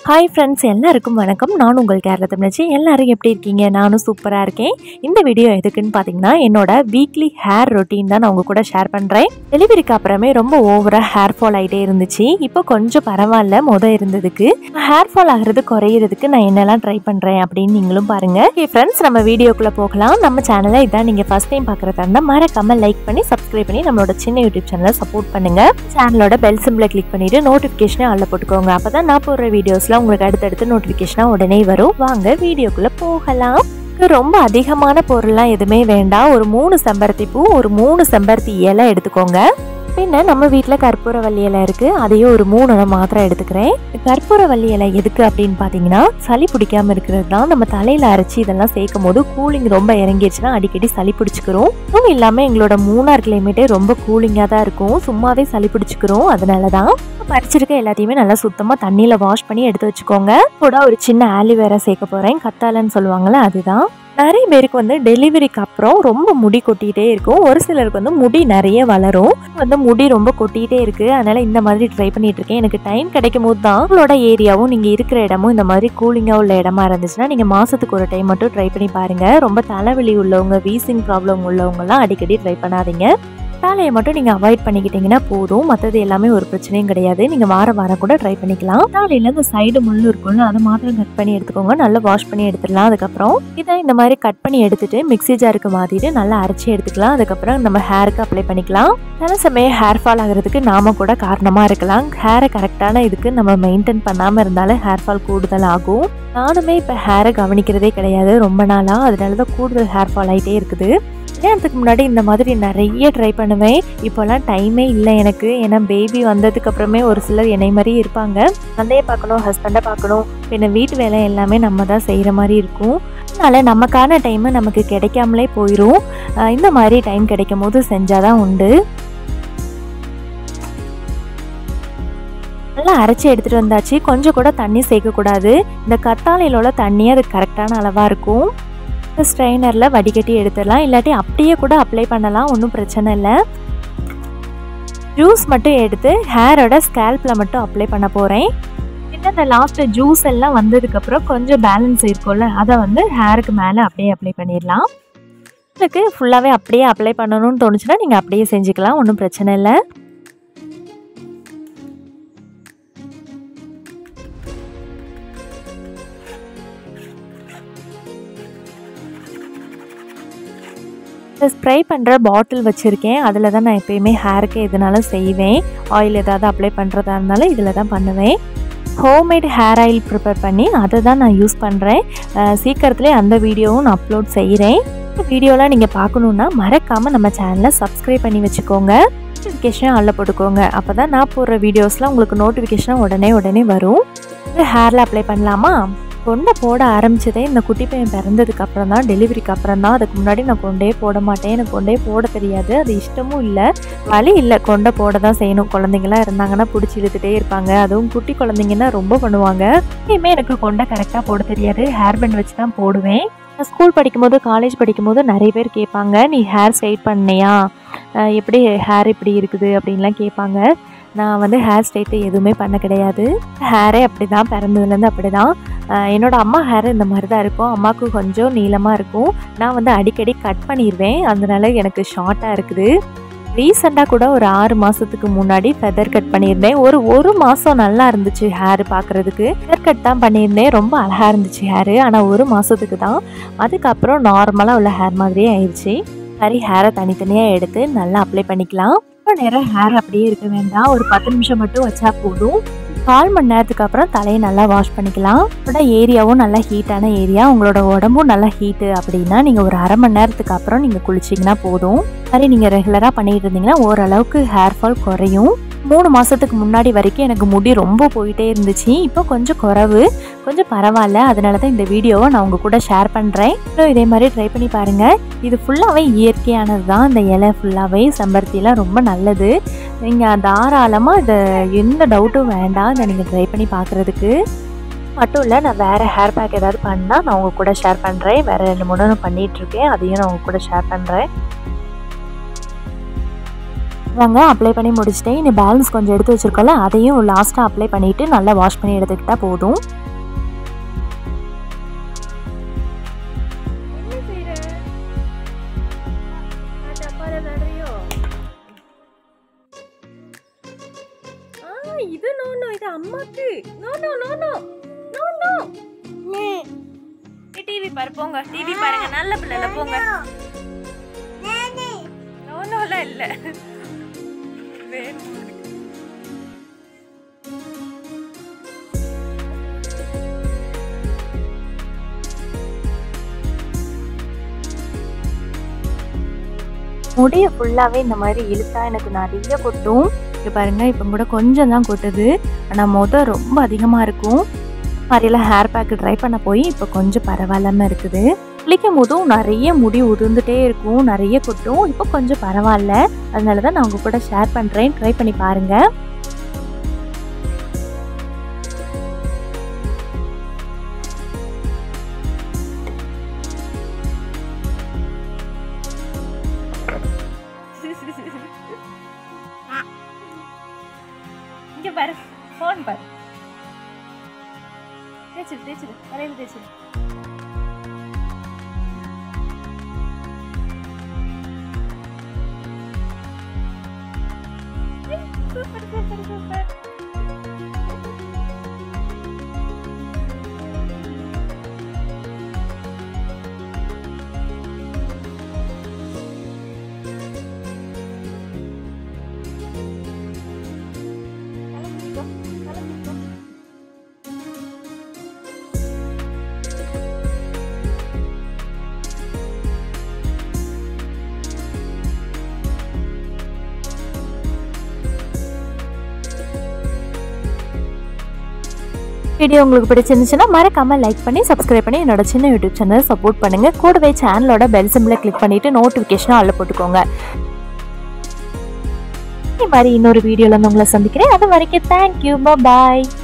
Hi friends எல்லாருக்கும் வணக்கம் நான் உங்கள் கேரள தமிழச்சி எல்லாரும் எப்படி இருக்கீங்க நானும் சூப்பராக இருக்கேன் இந்த வீடியோ எதுக்குன்னு பார்த்தீங்கன்னா என்னோட வீக்லி ஹேர் ரொட்டீன் தான் நான் உங்கள் கூட ஷேர் பண்ணுறேன் டெலிவரிக்கு அப்புறமே ரொம்ப ஓவராக ஹேர் ஃபால் ஆகிட்டே இருந்துச்சு இப்போ கொஞ்சம் பரவாயில்ல மொதல் இருந்ததுக்கு ஹேர் ஃபால் ஆகிறது குறையிறதுக்கு நான் என்னெல்லாம் ட்ரை பண்ணுறேன் அப்படின்னு நீங்களும் பாருங்கள் ஓகே ஃப்ரெண்ட்ஸ் நம்ம வீடியோக்குள்ளே போகலாம் நம்ம சேனலை இதான் நீங்கள் ஃபஸ்ட் டைம் பார்க்குறதா இருந்தால் மறக்காம லைக் பண்ணி சப்ஸ்கிரைப் பண்ணி நம்மளோட சின்ன யூடியூப் சேனலை சப்போர்ட் பண்ணுங்கள் சேனலோட பெல் சிம்பிளை கிளிக் பண்ணிட்டு நோட்டிஃபிகேஷனை ஆல்ல போட்டுக்கோங்க அப்போ தான் நான் போடுற வீடியோஸ்லாம் உங்களுக்கு அடுத்தடுத்து நோட்டிஃபிகேஷனாக உடனே வரும் வாங்க வீடியோக்குள்ளே போகலாம் ரொம்ப அதிகமான பொருள்லாம் எதுவுமே வேண்டாம் ஒரு மூணு செம்பருத்தி பூ ஒரு மூணு செம்பருத்தி இலை எடுத்துக்கோங்க பின்ன நம்ம வீட்டில் கற்பூரவல்லி இலை இருக்குது அதையும் ஒரு மூணு இலை மாத்திரம் எடுத்துக்கிறேன் கற்பூரவல்லி இலை எதுக்கு அப்படின்னு பார்த்தீங்கன்னா சளி பிடிக்காம இருக்கிறது தான் நம்ம தலையில் அரைச்சி இதெல்லாம் சேர்க்கும் போது கூலிங் ரொம்ப இறங்கிடுச்சுன்னா அடிக்கடி சளி பிடிச்சிக்கிறோம் அதுவும் இல்லாமல் எங்களோட மூணார் கிளைமேட்டே ரொம்ப கூலிங்காக தான் இருக்கும் சும்மாவே சளி பிடிச்சிக்கிறோம் அதனால தான் பறிச்சிருக்க எல்லாத்தையுமே நல்லா சுத்தமாக தண்ணியில் வாஷ் பண்ணி எடுத்து வச்சுக்கோங்க கூட ஒரு சின்ன ஆலிவேரா சேர்க்க போகிறேன் கத்தாலன்னு சொல்லுவாங்கள்ல அதுதான் நிறைய பேருக்கு வந்து டெலிவரிக்கு அப்புறம் ரொம்ப முடி கொட்டிகிட்டே இருக்கும் ஒரு சிலருக்கு வந்து முடி நிறைய வளரும் வந்து முடி ரொம்ப கொட்டிகிட்டே இருக்கு அதனால இந்த மாதிரி ட்ரை பண்ணிட்டு இருக்கேன் எனக்கு டைம் கிடைக்கும் போது தான் உங்களோட ஏரியாவும் நீங்கள் இருக்கிற இடமும் இந்த மாதிரி கூலிங்காக உள்ள இடமா இருந்துச்சுன்னா நீங்கள் மாதத்துக்கு ஒரு டைம் மட்டும் ட்ரை பண்ணி பாருங்க ரொம்ப தலைவலி உள்ளவங்க வீசிங் ப்ராப்ளம் உள்ளவங்கலாம் அடிக்கடி ட்ரை பண்ணாதீங்க தாலையை மட்டும் நீங்கள் அவாய்ட் பண்ணிக்கிட்டீங்கன்னா போதும் மற்றது எல்லாமே ஒரு பிரச்சனையும் கிடையாது நீங்கள் வாரம் வாரம் கூட ட்ரை பண்ணிக்கலாம் தாலையில் இந்த சைடு முள் இருக்கும்ல அதை மாத்திரம் கட் பண்ணி எடுத்துக்கோங்க நல்லா வாஷ் பண்ணி எடுத்துடலாம் அதுக்கப்புறம் இதை இந்த மாதிரி கட் பண்ணி எடுத்துட்டு மிக்ஸி ஜாருக்கு மாற்றிட்டு நல்லா அரைச்சி எடுத்துக்கலாம் அதுக்கப்புறம் நம்ம ஹேருக்கு அப்ளை பண்ணிக்கலாம் சில சமயம் ஹேர் ஃபால் ஆகிறதுக்கு நாம கூட காரணமாக இருக்கலாம் ஹேரை கரெக்டான இதுக்கு நம்ம மெயின்டைன் பண்ணாமல் இருந்தாலும் ஹேர் ஃபால் கூடுதல் ஆகும் நானுமே இப்போ ஹேரை கவனிக்கிறதே கிடையாது ரொம்ப நாளாக அதனால தான் கூடுதல் ஹேர் ஃபால் ஆகிட்டே இருக்குது கல்யாணத்துக்கு முன்னாடி இந்த மாதிரி நிறைய ட்ரை பண்ணுவேன் இப்போல்லாம் டைமே இல்லை எனக்கு ஏன்னா பேபி வந்ததுக்கு அப்புறமே ஒரு சிலர் என்னை மாதிரி இருப்பாங்க தந்தையை பார்க்கணும் ஹஸ்பண்டை பார்க்கணும் பின்ன வீட்டு வேலை எல்லாமே நம்ம தான் செய்கிற மாதிரி இருக்கும் அதனால் நமக்கான டைமு நமக்கு கிடைக்காமலே போயிடும் இந்த மாதிரி டைம் கிடைக்கும் போது செஞ்சால் தான் உண்டு நல்லா அரைச்சி எடுத்துகிட்டு வந்தாச்சு கொஞ்சம் கூட தண்ணி சேர்க்கக்கூடாது இந்த கத்தாழையில் உள்ள தண்ணி அது கரெக்டான அளவாக இருக்கும் ஸ்ட்ரைனரில் வடிகட்டி எடுத்துடலாம் இல்லாட்டி அப்படியே கூட அப்ளை பண்ணலாம் ஒன்றும் பிரச்சனை இல்லை ஜூஸ் மட்டும் எடுத்து ஹேரோட ஸ்கேல்பில் மட்டும் அப்ளை பண்ண போகிறேன் பின்ன இந்த லாஸ்ட்டு ஜூஸ் எல்லாம் வந்ததுக்கப்புறம் கொஞ்சம் பேலன்ஸ் இருக்கும்ல அதை வந்து ஹேருக்கு மேலே அப்படியே அப்ளை பண்ணிடலாம் உங்களுக்கு ஃபுல்லாகவே அப்படியே அப்ளை பண்ணணும்னு தோணுச்சுன்னா நீங்கள் அப்படியே செஞ்சுக்கலாம் ஒன்றும் பிரச்சனை இல்லை ஸ்ப்ரே பண்ணுற பாட்டில் வச்சுருக்கேன் அதில் தான் நான் எப்பயுமே ஹேருக்கு எதுனாலும் செய்வேன் ஆயில் ஏதாவது அப்ளை பண்ணுறதா இருந்தாலும் இதில் தான் பண்ணுவேன் ஹோம்மேட் ஹேர் ஆயில் ப்ரிப்பேர் பண்ணி அதை தான் நான் யூஸ் பண்ணுறேன் சீக்கிரத்துலேயே அந்த வீடியோவும் நான் அப்லோட் செய்கிறேன் இந்த வீடியோலாம் நீங்கள் பார்க்கணுன்னா மறக்காமல் நம்ம சேனலை சப்ஸ்கிரைப் பண்ணி வச்சுக்கோங்க நோட்டிஃபிகேஷன் ஆளில் போட்டுக்கோங்க அப்போ தான் நான் போடுற வீடியோஸ்லாம் உங்களுக்கு நோட்டிஃபிகேஷன் உடனே உடனே வரும் ஹேரில் அப்ளை பண்ணலாமா கொண்டை போட ஆரம்பிச்சதே இந்த குட்டி பையன் பிறந்ததுக்கு அப்புறம் தான் டெலிவரிக்கு அப்புறம் தான் அதுக்கு முன்னாடி நான் கொண்டே போட மாட்டேன் எனக்கு கொண்டே போட தெரியாது அது இஷ்டமும் இல்லை வழி இல்லை கொண்டை போட தான் செய்யணும் குழந்தைங்களாம் இருந்தாங்கன்னா பிடிச்சி இழுத்துட்டே இருப்பாங்க அதுவும் குட்டி குழந்தைங்கன்னா ரொம்ப பண்ணுவாங்க எப்பயுமே எனக்கு கொண்டை கரெக்டாக போட தெரியாது ஹேர் பேண்ட் வச்சு தான் போடுவேன் ஸ்கூல் படிக்கும்போது காலேஜ் படிக்கும்போது நிறைய பேர் கேட்பாங்க நீ ஹேர் ஸ்ட்ரைட் பண்ணியா எப்படி ஹேர் இப்படி இருக்குது அப்படின்லாம் கேட்பாங்க நான் வந்து ஹேர் ஸ்ட்ரைட்டு எதுவுமே பண்ண கிடையாது ஹேரே அப்படி தான் பிறந்ததுலேருந்து அப்படி தான் என்னோடய அம்மா ஹேர் இந்த மாதிரி தான் இருக்கும் அம்மாவுக்கு கொஞ்சம் நீளமாக இருக்கும் நான் வந்து அடிக்கடி கட் பண்ணிடுவேன் அதனால எனக்கு ஷார்ட்டாக இருக்குது ரீசெண்டாக கூட ஒரு ஆறு மாதத்துக்கு முன்னாடி ஃபெதர் கட் பண்ணியிருந்தேன் ஒரு ஒரு மாதம் நல்லா இருந்துச்சு ஹேர் பார்க்குறதுக்கு ஃபெதர் கட் தான் பண்ணியிருந்தேன் ரொம்ப அழகாக இருந்துச்சு ஹேரு ஆனால் ஒரு மாதத்துக்கு தான் அதுக்கப்புறம் நார்மலாக உள்ள ஹேர் மாதிரியே ஆயிடுச்சு சரி ஹேரை தனித்தனியாக எடுத்து நல்லா அப்ளை பண்ணிக்கலாம் ரொம்ப நேரம் ஹேர் அப்படியே இருக்க வேண்டாம் ஒரு பத்து நிமிஷம் மட்டும் வச்சா போதும் கால் மணி நேரத்துக்கு அப்புறம் தலையை நல்லா வாஷ் பண்ணிக்கலாம் உங்களோட ஏரியாவும் நல்லா ஹீட்டான ஏரியா உங்களோட உடம்பும் நல்லா ஹீட்டு அப்படின்னா நீங்கள் ஒரு அரை மணி நேரத்துக்கு அப்புறம் நீங்கள் குளிச்சிங்கன்னா போதும் மாதிரி நீங்கள் ரெகுலராக பண்ணிட்டு இருந்தீங்கன்னா ஓரளவுக்கு ஹேர் ஃபால் குறையும் மூணு மாதத்துக்கு முன்னாடி வரைக்கும் எனக்கு முடி ரொம்ப போயிட்டே இருந்துச்சு இப்போ கொஞ்சம் குறவு கொஞ்சம் பரவாயில்ல அதனால தான் இந்த வீடியோவை நான் உங்கள் கூட ஷேர் பண்ணுறேன் இன்னும் இதே மாதிரி ட்ரை பண்ணி பாருங்கள் இது ஃபுல்லாகவே இயற்கையானது தான் இந்த இலை ஃபுல்லாகவே செம்பருத்திலாம் ரொம்ப நல்லது நீங்கள் தாராளமாக இதை எந்த டவுட்டும் வேண்டாம் இதை நீங்கள் ட்ரை பண்ணி பார்க்குறதுக்கு மட்டும் இல்லை நான் வேறு ஹேர் பேக் ஏதாவது பண்ணால் நான் உங்கள் கூட ஷேர் பண்ணுறேன் வேறு ரெண்டு மூணு நான் பண்ணிகிட்ருக்கேன் அதையும் நான் உங்கள் கூட ஷேர் பண்ணுறேன் வாங்க அப்ளை பண்ணி முடிச்சிட்டேன் இனி பேலன்ஸ் கொஞ்சம் எடுத்து வச்சிருக்கோம்ல அதையும் லாஸ்ட்டாக அப்ளை பண்ணிவிட்டு நல்லா வாஷ் பண்ணி எடுத்துக்கிட்டா போதும் என்ன செய்யற அது அப்பால நடுறியோ ஆ இது நோ நோ இது அம்மாக்கு no no no no no no TV பாரு போங்க டிவி பாருங்க நல்ல பிள்ளைல போங்க நோ நோலாம் இல்ல வேணும் உனக்கு. முடியை ஃபுல்லாகவே இந்த மாதிரி இழுத்தா எனக்கு நிறைய கொட்டும் இப்போ பாருங்க இப்போ கூட கொஞ்சம் தான் கொட்டுது ஆனால் முத ரொம்ப அதிகமாக இருக்கும் மாதிரிலாம் ஹேர் பேக்கு ட்ரை பண்ண போய் இப்போ கொஞ்சம் பரவாயில்லாமல் இருக்குது குளிக்கும் போதும் நிறைய முடி உதிர்ந்துட்டே இருக்கும் நிறைய கொட்டும் இப்போ கொஞ்சம் பரவாயில்ல அதனால தான் நான் உங்க கூட ஷேர் பண்ணுறேன் ட்ரை பண்ணி பாருங்கள் இங்க பாரு போன் பாரு தேய்ச்சிரு தேய்ச்சிரு தலையில தேய்ச்சிரு சூப்பர் சூப்பர் சூப்பர் கிளம்பிக்கோ கிளம்பிக்கோ வீடியோ உங்களுக்கு பிடிச்சிருந்துச்சுன்னா மறக்காம லைக் பண்ணி சப்ஸ்கிரைப் பண்ணி என்னோட சின்ன யூடியூப் சேனல் சப்போர்ட் பண்ணுங்க கூடவே சேனலோட பெல் சிம்பிளை கிளிக் பண்ணிட்டு நோட்டிஃபிகேஷனும் அதில் போட்டுக்கோங்க இதே மாதிரி இன்னொரு வீடியோவில் வந்து உங்களை சந்திக்கிறேன் அது வரைக்கும் தேங்க்யூ பாய்